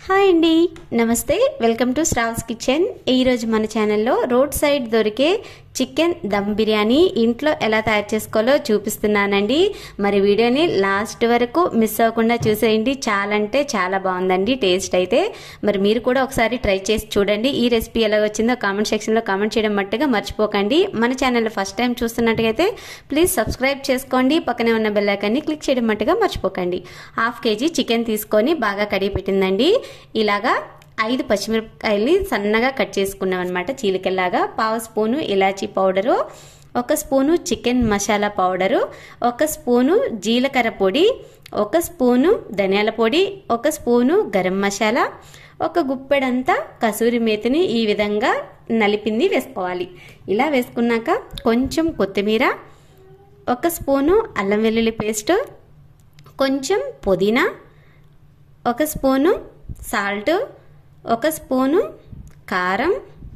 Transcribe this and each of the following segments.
hi అండి నమస్తే welcome to stalls kitchen ఈరోజు మన ఛానల్లో రోడ్ సైడ్ దొరికే చికెన్ దమ్ బిర్యానీ ఇంట్లో ఎలా తయారు చేసుకోవాలో చూపిస్తున్నానండి మరి వీడియోని లాస్ట్ వరకు మిస్ అవ్వకుండా చూసేయండి చాలా అంటే చాలా బాగుందండి టేస్ట్ అయితే మరి మీరు కూడా ఒకసారి ట్రై చేసి చూడండి ఈ రెసిపీ ఎలా వచ్చిందో కామెంట్ సెక్షన్లో కామెంట్ చేయడం మట్టుగా మర్చిపోకండి మన ఛానల్ ఫస్ట్ టైం చూస్తున్నట్టుగైతే ప్లీజ్ సబ్స్క్రైబ్ చేసుకోండి పక్కనే ఉన్న బెల్ ఐకాన్ని క్లిక్ చేయడం మట్టుగా మర్చిపోకండి హాఫ్ కేజీ చికెన్ తీసుకొని బాగా కడిగి పెట్టిందండి ఇలాగా ఐదు పచ్చిమిరపకాయల్ని సన్నగా కట్ చేసుకున్నాం అనమాట చీలికల్లాగా పావు స్పూను ఇలాచీ పౌడరు ఒక స్పూను చికెన్ మసాలా పౌడరు ఒక స్పూను జీలకర్ర పొడి ఒక స్పూను ధనియాల పొడి ఒక స్పూను గరం మసాలా ఒక గుప్పెడంతా కసూరి మేతిని ఈ విధంగా నలిపింది వేసుకోవాలి ఇలా వేసుకున్నాక కొంచెం కొత్తిమీర ఒక స్పూను అల్లం వెల్లుల్లి పేస్ట్ కొంచెం పుదీనా ఒక స్పూను సాల్ట్ ఒక స్పూను కారం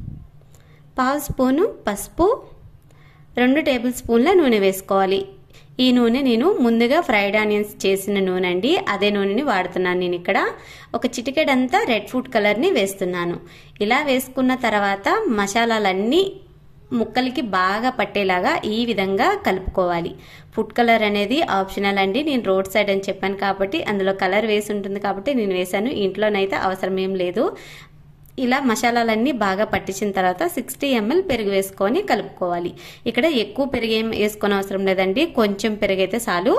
పావు స్పూను పసుపు రెండు టేబుల్ స్పూన్ల నూనె వేసుకోవాలి ఈ నూనె నేను ముందుగా ఫ్రైడ్ ఆనియన్స్ చేసిన నూనె అండి అదే నూనెని వాడుతున్నాను నేను ఇక్కడ ఒక చిటికెడంతా రెడ్ ఫుడ్ కలర్ని వేస్తున్నాను ఇలా వేసుకున్న తర్వాత మసాలాలన్నీ ముక్కలకి బాగా పట్టేలాగా ఈ విధంగా కలుపుకోవాలి ఫుడ్ కలర్ అనేది ఆప్షనల్ అండి నేను రోడ్ సైడ్ అని చెప్పాను కాబట్టి అందులో కలర్ వేసి ఉంటుంది కాబట్టి నేను వేశాను ఇంట్లోనైతే అవసరం ఏం లేదు ఇలా మసాలాలన్నీ బాగా పట్టించిన తర్వాత సిక్స్టీ ఎంఎల్ పెరుగు వేసుకొని కలుపుకోవాలి ఇక్కడ ఎక్కువ పెరుగు ఏం వేసుకొని అవసరం లేదండి కొంచెం పెరుగు అయితే చాలు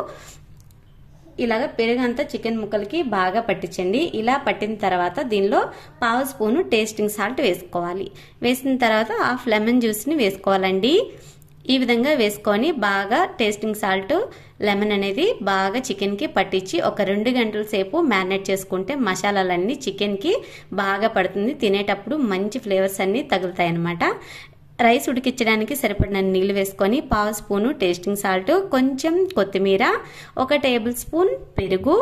ఇలాగ పెరుగు అంతా చికెన్ ముక్కలకి బాగా పట్టించండి ఇలా పట్టిన తర్వాత దీనిలో పావు స్పూను టేస్టింగ్ సాల్ట్ వేసుకోవాలి వేసిన తర్వాత హాఫ్ లెమన్ జ్యూస్ని వేసుకోవాలండి ఈ విధంగా వేసుకొని బాగా టేస్టింగ్ సాల్ట్ లెమన్ అనేది బాగా చికెన్కి పట్టించి ఒక రెండు గంటల సేపు మ్యారినేట్ చేసుకుంటే మసాలాలన్నీ చికెన్కి బాగా పడుతుంది తినేటప్పుడు మంచి ఫ్లేవర్స్ అన్నీ తగులుతాయి అన్నమాట రైస్ ఉడికించడానికి సరిపడిన నీళ్ళు వేసుకొని పావు స్పూను టేస్టింగ్ సాల్ట్ కొంచెం కొత్తిమీర ఒక టేబుల్ స్పూన్ పెరుగు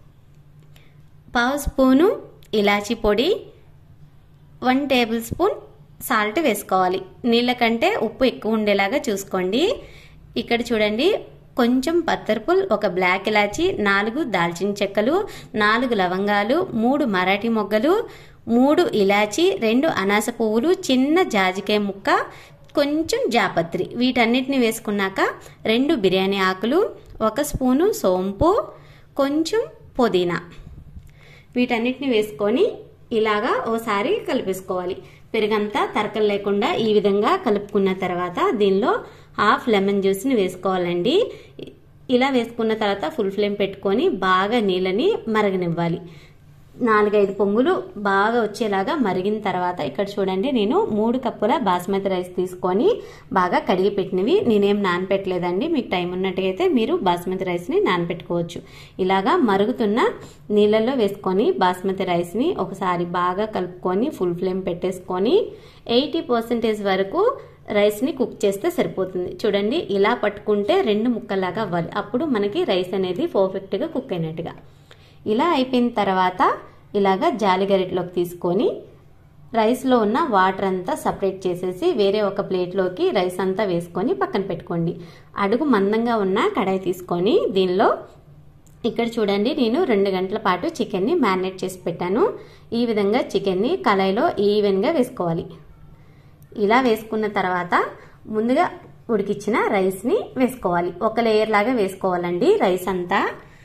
పావు స్పూను ఇలాచీ పొడి వన్ టేబుల్ స్పూన్ సాల్ట్ వేసుకోవాలి నీళ్ళ కంటే ఉప్పు ఎక్కువ ఉండేలాగా చూసుకోండి ఇక్కడ చూడండి కొంచెం పత్తర్పుల్ ఒక బ్లాక్ ఇలాచి నాలుగు దాల్చిన చెక్కలు నాలుగు లవంగాలు మూడు మరాఠీ మొగ్గలు మూడు ఇలాచి రెండు అనాస పువ్వులు చిన్న జాజికాయ ముక్క కొంచెం జాపత్రి వీటన్నిటిని వేసుకున్నాక రెండు బిర్యానీ ఆకులు ఒక స్పూను సోంపు కొంచెం పుదీనా వీటన్నిటిని వేసుకొని ఇలాగా ఓసారి కలిపేసుకోవాలి పెరుగంతా తరకలు లేకుండా ఈ విధంగా కలుపుకున్న తర్వాత దీనిలో హాఫ్ లెమన్ జ్యూస్ని వేసుకోవాలండి ఇలా వేసుకున్న తర్వాత ఫుల్ ఫ్లేమ్ పెట్టుకొని బాగా నీళ్ళని మరగనివ్వాలి నాలుగైదు పొంగులు బాగా వచ్చేలాగా మరిగిన తర్వాత ఇక్కడ చూడండి నేను మూడు కప్పుల బాస్మతి రైస్ తీసుకొని బాగా కడిగి పెట్టినవి నేనేం నానపెట్టలేదండి మీకు టైం ఉన్నట్టుగైతే మీరు బాస్మతి రైస్ని నానపెట్టుకోవచ్చు ఇలాగా మరుగుతున్న నీళ్ళల్లో వేసుకొని బాస్మతి రైస్ని ఒకసారి బాగా కలుపుకొని ఫుల్ ఫ్లేమ్ పెట్టేసుకొని ఎయిటీ పర్సెంటేజ్ వరకు రైస్ని కుక్ చేస్తే సరిపోతుంది చూడండి ఇలా పట్టుకుంటే రెండు ముక్కలాగా అవ్వాలి అప్పుడు మనకి రైస్ అనేది పర్ఫెక్ట్గా కుక్ అయినట్టుగా ఇలా అయిపోయిన తర్వాత ఇలాగా జాలిగరిటలోకి తీసుకొని రైస్లో ఉన్న వాటర్ అంతా సపరేట్ చేసేసి వేరే ఒక ప్లేట్లోకి రైస్ అంతా వేసుకొని పక్కన పెట్టుకోండి అడుగు మందంగా ఉన్న కడాయి తీసుకొని దీనిలో ఇక్కడ చూడండి నేను రెండు గంటల పాటు చికెన్ని మ్యారినేట్ చేసి పెట్టాను ఈ విధంగా చికెన్ని కళాయిలో ఈవెన్గా వేసుకోవాలి ఇలా వేసుకున్న తర్వాత ముందుగా ఉడికిచ్చిన రైస్ని వేసుకోవాలి ఒక లేయర్ లాగా వేసుకోవాలండి రైస్ అంతా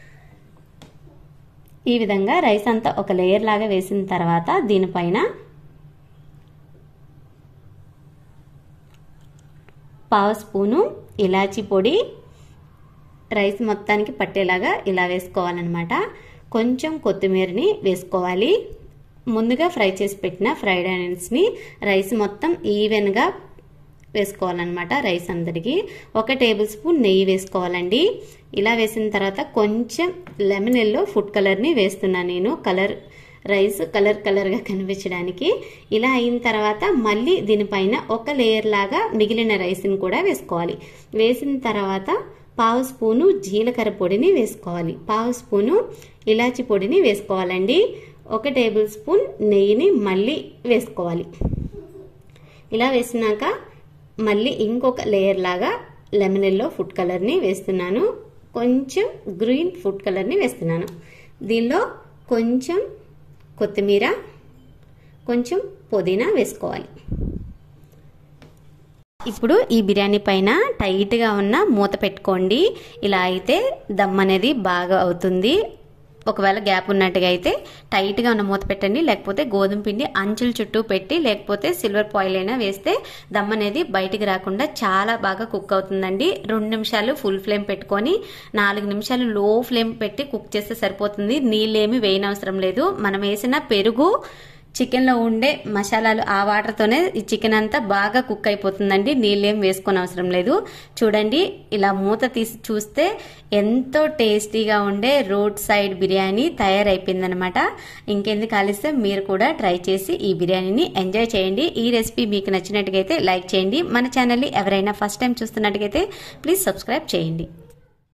ఈ విధంగా రైస్ అంతా ఒక లేయర్ లాగా వేసిన తర్వాత దీనిపైన పావు స్పూను ఇలాచీ పొడి రైస్ మొత్తానికి పట్టేలాగా ఇలా వేసుకోవాలన్నమాట కొంచెం కొత్తిమీరని వేసుకోవాలి ముందుగా ఫ్రై చేసి పెట్టిన ఫ్రైడ్ ఆనియన్స్ని రైస్ మొత్తం ఈవెన్గా వేసుకోవాలన్నమాట రైస్ అందరికి ఒక టేబుల్ స్పూన్ నెయ్యి వేసుకోవాలండి ఇలా వేసిన తర్వాత కొంచెం లెమన్ ఎల్లో ఫుడ్ కలర్ని వేస్తున్నాను నేను కలర్ రైస్ కలర్ కలర్గా కనిపించడానికి ఇలా అయిన తర్వాత మళ్ళీ దీనిపైన ఒక లేయర్ లాగా మిగిలిన రైస్ని కూడా వేసుకోవాలి వేసిన తర్వాత పావు స్పూను జీలకర్ర పొడిని వేసుకోవాలి పావు స్పూను ఇలాచి పొడిని వేసుకోవాలండి ఒక టేబుల్ స్పూన్ నెయ్యిని మళ్ళీ వేసుకోవాలి ఇలా వేసినాక మళ్ళీ ఇంకొక లేయర్ లాగా లెమన్ ఎల్లో ఫుడ్ కలర్ని వేస్తున్నాను కొంచెం గ్రీన్ ఫుడ్ కలర్ని వేస్తున్నాను దీనిలో కొంచెం కొత్తిమీర కొంచెం పుదీనా వేసుకోవాలి ఇప్పుడు ఈ బిర్యానీ పైన టైట్గా ఉన్న మూత పెట్టుకోండి ఇలా అయితే దమ్ అనేది బాగా అవుతుంది ఒకవేళ గ్యాప్ ఉన్నట్టుగా అయితే టైట్గా ఉన్న మూత పెట్టండి లేకపోతే గోధుమ పిండి అంచుల చుట్టూ పెట్టి లేకపోతే సిల్వర్ పాయిల్ అయినా వేస్తే దమ్ అనేది బయటికి రాకుండా చాలా బాగా కుక్ అవుతుందండి రెండు నిమిషాలు ఫుల్ ఫ్లేమ్ పెట్టుకొని నాలుగు నిమిషాలు లో ఫ్లేమ్ పెట్టి కుక్ చేస్తే సరిపోతుంది నీళ్ళేమి వేయనవసరం లేదు మనం వేసిన పెరుగు చికెన్లో ఉండే మసాలాలు ఆ వాటర్తోనే ఈ చికెన్ అంతా బాగా కుక్ అయిపోతుందండి నీళ్ళేం వేసుకొని అవసరం లేదు చూడండి ఇలా మూత తీసి చూస్తే ఎంతో టేస్టీగా ఉండే రోడ్ సైడ్ బిర్యానీ తయారైపోయిందనమాట ఇంకెందుకు ఆలిస్తే మీరు కూడా ట్రై చేసి ఈ బిర్యానీని ఎంజాయ్ చేయండి ఈ రెసిపీ మీకు నచ్చినట్టుగైతే లైక్ చేయండి మన ఛానల్ని ఎవరైనా ఫస్ట్ టైం చూస్తున్నట్టుగైతే ప్లీజ్ సబ్స్క్రైబ్ చేయండి